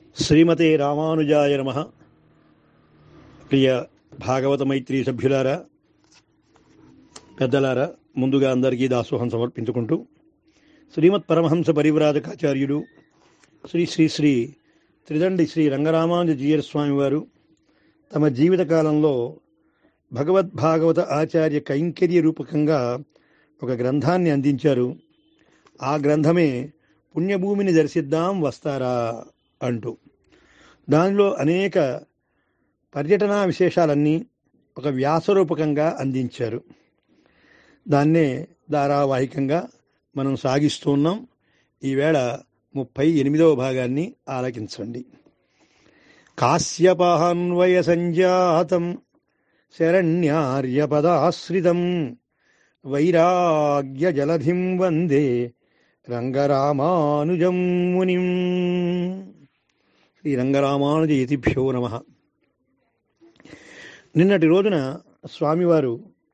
శ్రీమతే రామానుజాయ నమ ప్రియ భాగవత మైత్రి సభ్యులారా పెద్దలారా ముందుగా అందరికీ దాసోహం సమర్పించుకుంటూ శ్రీమత్ పరమహంస పరివ్రాజకాచార్యుడు శ్రీ శ్రీ శ్రీ త్రిదండి శ్రీ రంగరామానుజ జీయర్ స్వామి వారు తమ జీవిత కాలంలో భగవద్భాగవత ఆచార్య కైంకర్య రూపకంగా ఒక గ్రంథాన్ని అందించారు ఆ గ్రంథమే పుణ్యభూమిని దర్శిద్దాం వస్తారా అంటూ దానిలో అనేక పర్యటనా విశేషాలన్నీ ఒక వ్యాసరూపకంగా అందించారు దాన్నే ధారావాహికంగా మనం సాగిస్తున్నాం ఈవేళ ముప్పై ఎనిమిదవ భాగాన్ని ఆలకించండి కాశ్యపాన్వయ సంజాతం శరణ్యార్యపదాశ్రితం వైరాగ్య జలధిం వందే రంగరామానుజం మునిం శ్రీ రంగరామానుజ యతిభ్యో నమ నిన్నటి రోజున స్వామివారు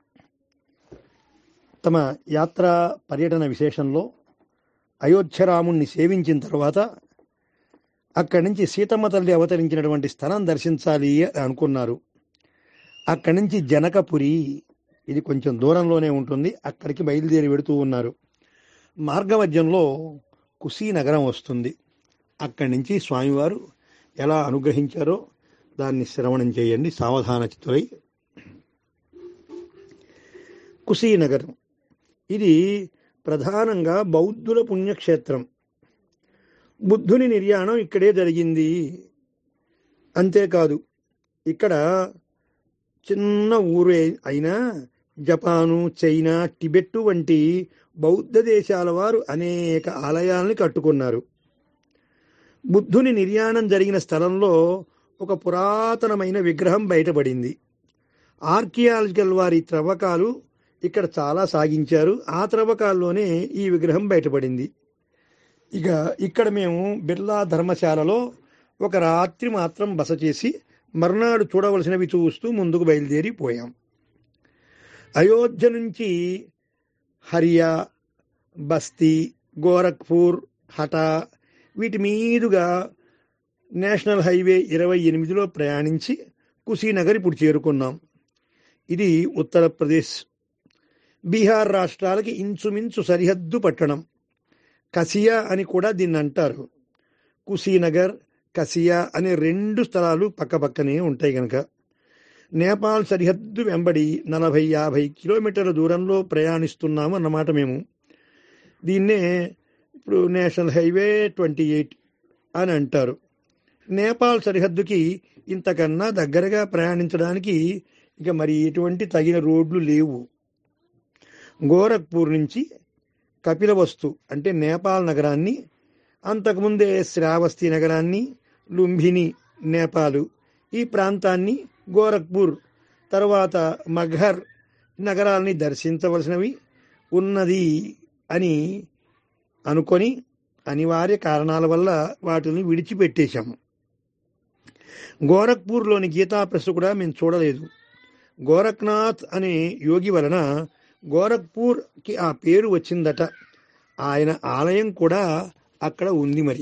తమ యాత్రా పర్యటన విశేషంలో అయోధ్యరాముణ్ణి సేవించిన తర్వాత అక్కడి నుంచి సీతమ్మ తల్లి అవతరించినటువంటి స్థలం దర్శించాలి అని అనుకున్నారు అక్కడి నుంచి జనకపురి ఇది కొంచెం దూరంలోనే ఉంటుంది అక్కడికి బయలుదేరి వెడుతూ ఉన్నారు మార్గమధ్యంలో కుశీనగరం వస్తుంది అక్కడి నుంచి స్వామివారు ఎలా అనుగ్రహించారో దాన్ని శ్రవణం చేయండి సావధాన చిత్తులై కుశీనగరం ఇది ప్రధానంగా బౌద్ధుల పుణ్యక్షేత్రం బుద్ధుని నిర్యాణం ఇక్కడే జరిగింది అంతేకాదు ఇక్కడ చిన్న ఊరు అయినా జపాను చైనా టిబెట్టు వంటి బౌద్ధ దేశాల వారు అనేక ఆలయాల్ని కట్టుకున్నారు బుద్ధుని నిర్యాణం జరిగిన స్థలంలో ఒక పురాతనమైన విగ్రహం బయటపడింది ఆర్కియాలజికల్ వారి త్రవ్వకాలు ఇక్కడ చాలా సాగించారు ఆ త్రవ్వకాల్లోనే ఈ విగ్రహం బయటపడింది ఇక ఇక్కడ మేము బిర్లా ధర్మశాలలో ఒక రాత్రి మాత్రం బస చేసి మర్నాడు చూడవలసినవి చూస్తూ ముందుకు బయలుదేరి పోయాం అయోధ్య నుంచి హరియా బస్తీ గోరఖ్పూర్ హఠా వీటి మీదుగా నేషనల్ హైవే ఇరవై ఎనిమిదిలో ప్రయాణించి కుశీనగర్ ఇప్పుడు చేరుకున్నాం ఇది ఉత్తరప్రదేశ్ బీహార్ రాష్ట్రాలకి ఇంచుమించు సరిహద్దు పట్టణం కసియా అని కూడా దీన్ని అంటారు కుశీనగర్ కసియా అనే రెండు స్థలాలు పక్కపక్కనే ఉంటాయి కనుక నేపాల్ సరిహద్దు వెంబడి నలభై యాభై కిలోమీటర్ల దూరంలో ప్రయాణిస్తున్నాము అన్నమాట మేము దీన్నే ఇప్పుడు నేషనల్ హైవే ట్వంటీ ఎయిట్ అని అంటారు నేపాల్ సరిహద్దుకి ఇంతకన్నా దగ్గరగా ప్రయాణించడానికి ఇక మరి ఎటువంటి తగిన రోడ్లు లేవు గోరఖ్పూర్ నుంచి కపిలవస్తు అంటే నేపాల్ నగరాన్ని అంతకుముందే శ్రావస్తి నగరాన్ని లుంభిని నేపాలు ఈ ప్రాంతాన్ని గోరఖ్పూర్ తర్వాత మఘర్ నగరాల్ని దర్శించవలసినవి ఉన్నది అని అనుకొని అనివార్య కారణాల వల్ల వాటిని విడిచిపెట్టేశాము గోరఖ్పూర్లోని గీతా ప్రెస్ కూడా మేము చూడలేదు గోరఖ్నాథ్ అనే యోగి వలన గోరఖ్పూర్కి ఆ పేరు వచ్చిందట ఆయన ఆలయం కూడా అక్కడ ఉంది మరి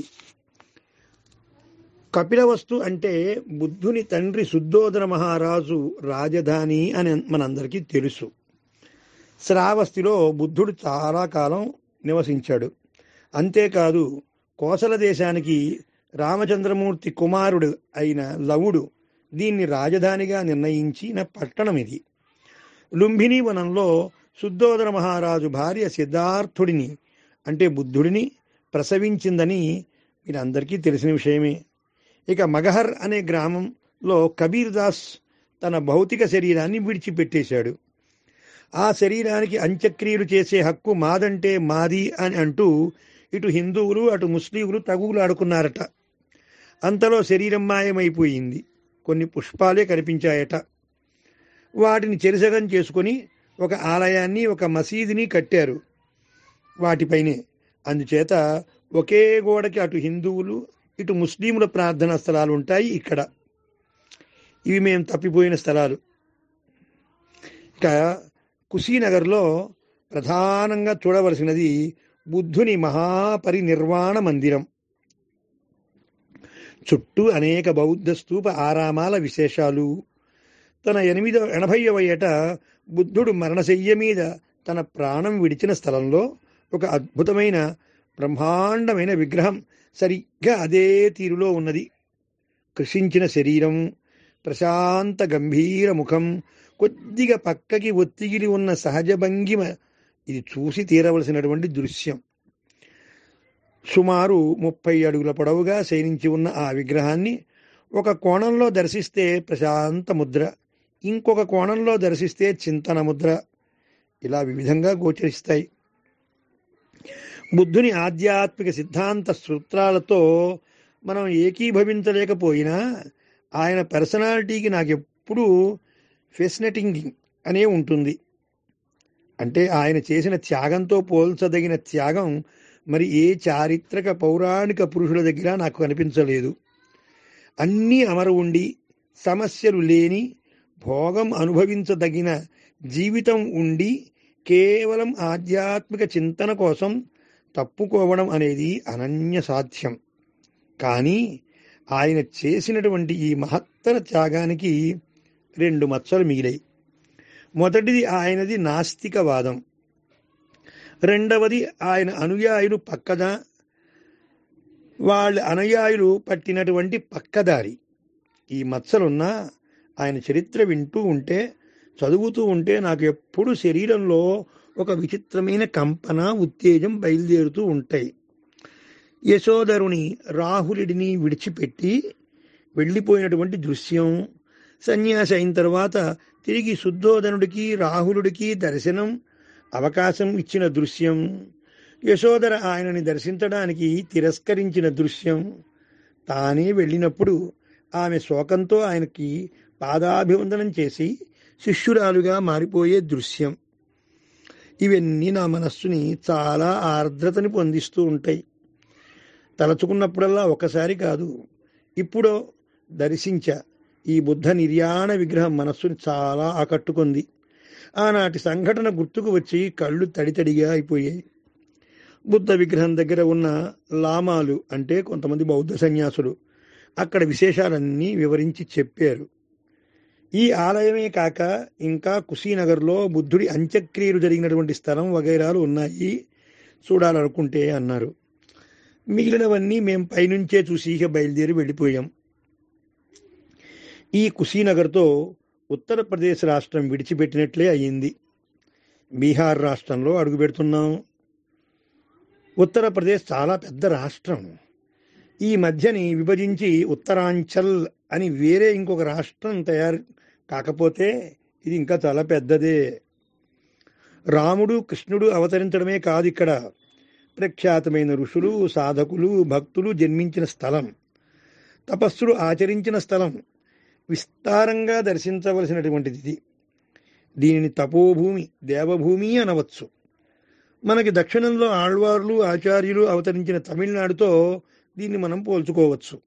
కపిలవస్తు అంటే బుద్ధుని తండ్రి శుద్ధోదర మహారాజు రాజధాని అని మనందరికీ తెలుసు శ్రావస్తిలో బుద్ధుడు చాలా కాలం నివసించాడు అంతేకాదు కోసల దేశానికి రామచంద్రమూర్తి కుమారుడు అయిన లవుడు దీన్ని రాజధానిగా నిర్ణయించిన పట్టణం ఇది లుంభిని వనంలో శుద్ధోదర మహారాజు భార్య సిద్ధార్థుడిని అంటే బుద్ధుడిని ప్రసవించిందని మీరందరికీ తెలిసిన విషయమే ఇక మగహర్ అనే గ్రామంలో కబీర్ దాస్ తన భౌతిక శరీరాన్ని విడిచిపెట్టేశాడు ఆ శరీరానికి అంత్యక్రియలు చేసే హక్కు మాదంటే మాది అని అంటూ ఇటు హిందువులు అటు ముస్లింలు తగులాడుకున్నారట అంతలో శరీరం మాయమైపోయింది కొన్ని పుష్పాలే కనిపించాయట వాటిని చెరిసగం చేసుకొని ఒక ఆలయాన్ని ఒక మసీదుని కట్టారు వాటిపైనే అందుచేత ఒకే గోడకి అటు హిందువులు ఇటు ముస్లింల ప్రార్థనా స్థలాలు ఉంటాయి ఇక్కడ ఇవి మేము తప్పిపోయిన స్థలాలు ఇక కుశీనగర్లో ప్రధానంగా చూడవలసినది బుద్ధుని మహాపరినిర్వాణ మందిరం చుట్టూ అనేక బౌద్ధ స్తూప ఆరామాల విశేషాలు తన ఎనిమిదో ఎనభైవ ఏట బుద్ధుడు మరణశయ్య మీద తన ప్రాణం విడిచిన స్థలంలో ఒక అద్భుతమైన బ్రహ్మాండమైన విగ్రహం సరిగ్గా అదే తీరులో ఉన్నది కృషించిన శరీరం ప్రశాంత గంభీర ముఖం కొద్దిగా పక్కకి ఒత్తిగిలి ఉన్న సహజ భంగిమ ఇది చూసి తీరవలసినటువంటి దృశ్యం సుమారు ముప్పై అడుగుల పొడవుగా శయనించి ఉన్న ఆ విగ్రహాన్ని ఒక కోణంలో దర్శిస్తే ప్రశాంత ముద్ర ఇంకొక కోణంలో దర్శిస్తే చింతన ముద్ర ఇలా వివిధంగా గోచరిస్తాయి బుద్ధుని ఆధ్యాత్మిక సిద్ధాంత సూత్రాలతో మనం ఏకీభవించలేకపోయినా ఆయన పర్సనాలిటీకి నాకు ఎప్పుడూ ఫెసినటింగ్ అనే ఉంటుంది అంటే ఆయన చేసిన త్యాగంతో పోల్చదగిన త్యాగం మరి ఏ చారిత్రక పౌరాణిక పురుషుల దగ్గర నాకు కనిపించలేదు అన్నీ అమరు ఉండి సమస్యలు లేని భోగం అనుభవించదగిన జీవితం ఉండి కేవలం ఆధ్యాత్మిక చింతన కోసం తప్పుకోవడం అనేది అనన్య సాధ్యం కానీ ఆయన చేసినటువంటి ఈ మహత్తర త్యాగానికి రెండు మచ్చలు మిగిలాయి మొదటిది ఆయనది నాస్తికవాదం రెండవది ఆయన అనుయాయులు పక్కద వాళ్ళ అనుయాయులు పట్టినటువంటి పక్కదారి ఈ మచ్చలున్నా ఆయన చరిత్ర వింటూ ఉంటే చదువుతూ ఉంటే నాకు ఎప్పుడు శరీరంలో ఒక విచిత్రమైన కంపన ఉత్తేజం బయలుదేరుతూ ఉంటాయి యశోదరుని రాహులుడిని విడిచిపెట్టి వెళ్ళిపోయినటువంటి దృశ్యం సన్యాసి అయిన తర్వాత తిరిగి శుద్ధోదనుడికి రాహులుడికి దర్శనం అవకాశం ఇచ్చిన దృశ్యం యశోదర ఆయనని దర్శించడానికి తిరస్కరించిన దృశ్యం తానే వెళ్ళినప్పుడు ఆమె శోకంతో ఆయనకి పాదాభివందనం చేసి శిష్యురాలుగా మారిపోయే దృశ్యం ఇవన్నీ నా మనస్సుని చాలా ఆర్ద్రతని పొందిస్తూ ఉంటాయి తలచుకున్నప్పుడల్లా ఒకసారి కాదు ఇప్పుడో దర్శించ ఈ బుద్ధ నిర్యాణ విగ్రహం మనస్సుని చాలా ఆకట్టుకుంది ఆనాటి సంఘటన గుర్తుకు వచ్చి కళ్ళు తడితడిగా అయిపోయాయి బుద్ధ విగ్రహం దగ్గర ఉన్న లామాలు అంటే కొంతమంది బౌద్ధ సన్యాసులు అక్కడ విశేషాలన్నీ వివరించి చెప్పారు ఈ ఆలయమే కాక ఇంకా కుశీనగర్లో బుద్ధుడి అంత్యక్రియలు జరిగినటువంటి స్థలం వగైరాలు ఉన్నాయి చూడాలనుకుంటే అన్నారు మిగిలినవన్నీ మేం పైనుంచే చూసి ఇక బయలుదేరి వెళ్ళిపోయాం ఈ కుశీనగర్తో ఉత్తరప్రదేశ్ రాష్ట్రం విడిచిపెట్టినట్లే అయ్యింది బీహార్ రాష్ట్రంలో అడుగుపెడుతున్నాం ఉత్తరప్రదేశ్ చాలా పెద్ద రాష్ట్రం ఈ మధ్యని విభజించి ఉత్తరాంచల్ అని వేరే ఇంకొక రాష్ట్రం తయారు కాకపోతే ఇది ఇంకా చాలా పెద్దదే రాముడు కృష్ణుడు అవతరించడమే కాదు ఇక్కడ ప్రఖ్యాతమైన ఋషులు సాధకులు భక్తులు జన్మించిన స్థలం తపస్సులు ఆచరించిన స్థలం విస్తారంగా దర్శించవలసినటువంటిది ఇది దీనిని తపోభూమి దేవభూమి అనవచ్చు మనకి దక్షిణంలో ఆళ్వార్లు ఆచార్యులు అవతరించిన తమిళనాడుతో దీన్ని మనం పోల్చుకోవచ్చు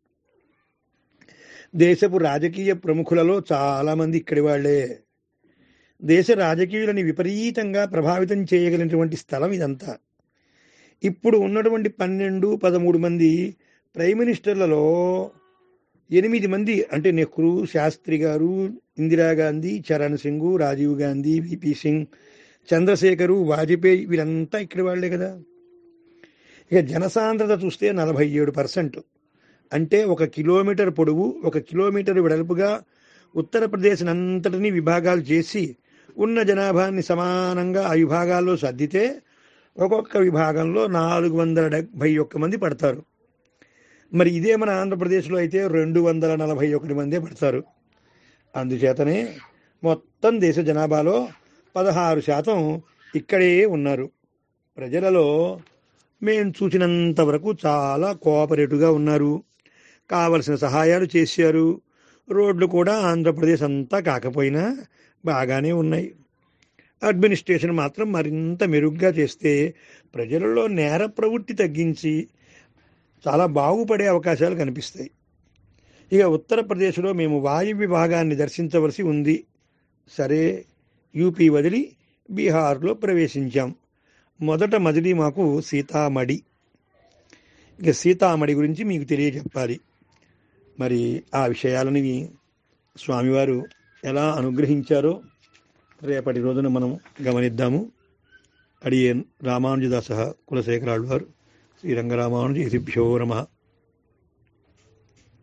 దేశపు రాజకీయ ప్రముఖులలో చాలామంది ఇక్కడి వాళ్లే దేశ రాజకీయులని విపరీతంగా ప్రభావితం చేయగలిగినటువంటి స్థలం ఇదంతా ఇప్పుడు ఉన్నటువంటి పన్నెండు పదమూడు మంది ప్రైమ్ మినిస్టర్లలో ఎనిమిది మంది అంటే నెహ్రూ శాస్త్రి గారు ఇందిరాగాంధీ చరణ్ సింగ్ రాజీవ్ గాంధీ విపి సింగ్ చంద్రశేఖరు వాజ్పేయి వీరంతా ఇక్కడి వాళ్లే కదా ఇక జనసాంద్రత చూస్తే నలభై ఏడు పర్సెంట్ అంటే ఒక కిలోమీటర్ పొడవు ఒక కిలోమీటర్ వెడల్పుగా ఉత్తరప్రదేశ్ అంతటినీ విభాగాలు చేసి ఉన్న జనాభాని సమానంగా ఆ విభాగాల్లో సర్దితే ఒక్కొక్క విభాగంలో నాలుగు వందల డెబ్భై ఒక్క మంది పడతారు మరి ఇదే మన ఆంధ్రప్రదేశ్లో అయితే రెండు వందల నలభై ఒకటి మందే పడతారు అందుచేతనే మొత్తం దేశ జనాభాలో పదహారు శాతం ఇక్కడే ఉన్నారు ప్రజలలో మేము చూసినంత వరకు చాలా కోఆపరేటివ్గా ఉన్నారు కావలసిన సహాయాలు చేశారు రోడ్లు కూడా ఆంధ్రప్రదేశ్ అంతా కాకపోయినా బాగానే ఉన్నాయి అడ్మినిస్ట్రేషన్ మాత్రం మరింత మెరుగ్గా చేస్తే ప్రజలలో నేర ప్రవృత్తి తగ్గించి చాలా బాగుపడే అవకాశాలు కనిపిస్తాయి ఇక ఉత్తరప్రదేశ్లో మేము వాయు విభాగాన్ని దర్శించవలసి ఉంది సరే యూపీ వదిలి బీహార్లో ప్రవేశించాం మొదట మదిలి మాకు సీతామడి ఇక సీతామడి గురించి మీకు తెలియజెప్పాలి మరి ఆ విషయాలని స్వామివారు ఎలా అనుగ్రహించారో రేపటి రోజున మనం గమనిద్దాము అడియన్ రామానుజదాస కులశేఖరాళ్వారు శ్రీరంగరామానుజ ఇతిభ్యో నమ